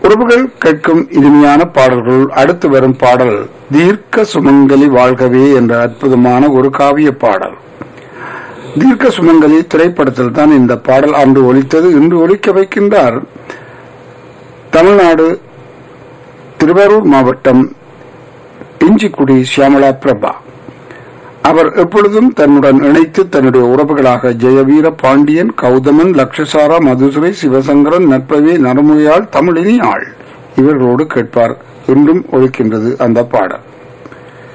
உறவுகள் கேட்கும் இனிமையான பாடல்கள் அடுத்து வரும் பாடல் தீர்க்க சுமங்கலி வாழ்கவே என்ற அற்புதமான ஒரு காவிய பாடல் தீர்க்க சுமங்கலி திரைப்படத்தில் தான் இந்த பாடல் அன்று ஒலித்தது இன்று ஒலிக்க வைக்கின்றார் தமிழ்நாடு திருவாரூர் மாவட்டம் இஞ்சிக்குடி சியாமலா பிரபா அவர் எப்பொழுதும் தன்னுடன் இணைத்து தன்னுடைய உறவுகளாக ஜெயவீர பாண்டியன் கௌதமன் லக்ஷசாரா மதுசுரை சிவசங்கரன் நற்பவி நரமுகையாள் தமிழினி ஆள் இவர்களோடு கேட்பார் இன்றும் ஒழிக்கின்றது அந்த பாடல்